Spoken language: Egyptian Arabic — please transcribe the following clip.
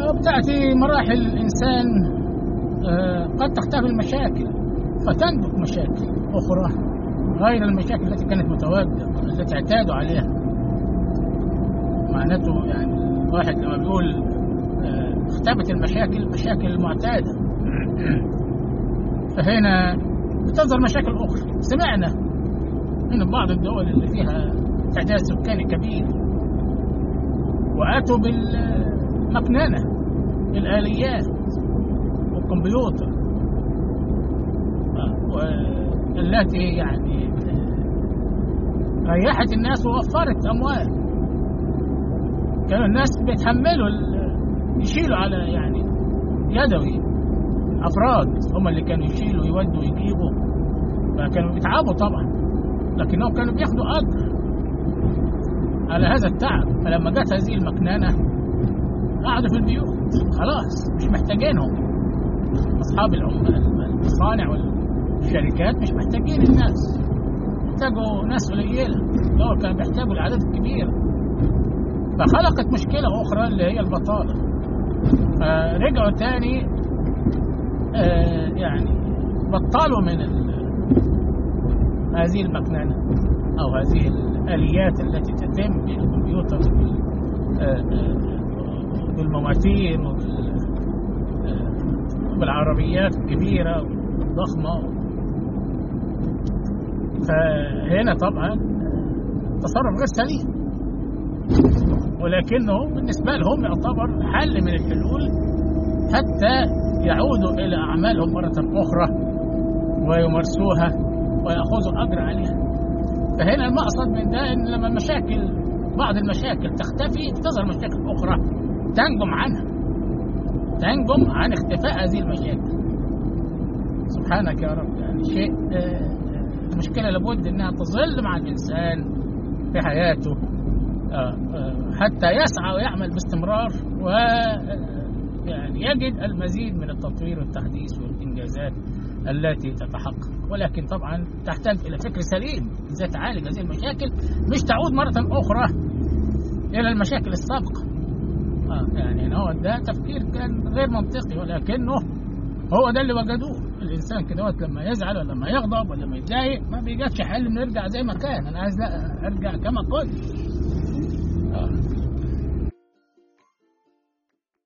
وبتأتي مراحل الإنسان آه، قد تختفي المشاكل فتنبت مشاكل أخرى غير المشاكل التي كانت متواجدة التي اعتادوا عليها معناته يعني الواحد لما بيقول آه، اختفت المشاكل مشاكل المعتادة فهنا بتظهر مشاكل أخرى سمعنا من بعض الدول اللي فيها تعداد سكاني كبير وأتوا بالمكننة الآليات والكمبيوتر آه، والتي يعني ريحت الناس ووفرت أموال كانوا الناس بيتحملوا ال- يشيلوا على يعني يدوي أفراد هم اللي كانوا يشيلوا يودوا يجيبوا فكانوا بيتعبوا طبعا لكنهم كانوا بياخدوا أجر على هذا التعب فلما جت هذه المكننة قعدوا في البيوت خلاص مش محتاجينهم أصحاب العم- المصانع والشركات مش محتاجين الناس محتاجوا ناس قليلة دول كانوا بيحتاجوا العدد الكبير فخلقت مشكلة أخرى اللي هي البطالة فرجعوا تاني آه يعني بطلوا من ال- هذه المكننة أو هذه الآليات التي تتم بالكمبيوتر وبال- آه، آه، بالمواتير وبال- آه، وبالعربيات الكبيرة والضخمة فهنا طبعا تصرف غير سليم ولكنه بالنسبة لهم يعتبر حل من الحلول حتى يعودوا إلى أعمالهم مرة أخرى ويمارسوها ويأخذوا أجر عليها فهنا المقصد من ده إن لما المشاكل بعض المشاكل تختفي تظهر مشاكل أخرى تنجم عنها تنجم عن اختفاء هذه المشاكل سبحانك يا رب يعني شيء آه، المشكلة لابد إنها تظل مع الإنسان في حياته آه، آه، حتى يسعى ويعمل باستمرار و آه، يعني يجد المزيد من التطوير والتحديث والإنجازات التي تتحقق ولكن طبعا تحتاج إلى فكر سليم إزاي تعالج هذه المشاكل مش تعود مرة أخرى إلى المشاكل السابقة آه يعني إن هو ده تفكير كان غير منطقي ولكنه هو ده اللي وجدوه الانسان كده وقت لما يزعل ولا لما يغضب ولا لما يتضايق ما بيجاتش حل انه يرجع زي ما كان انا عايز لا ارجع كما كنت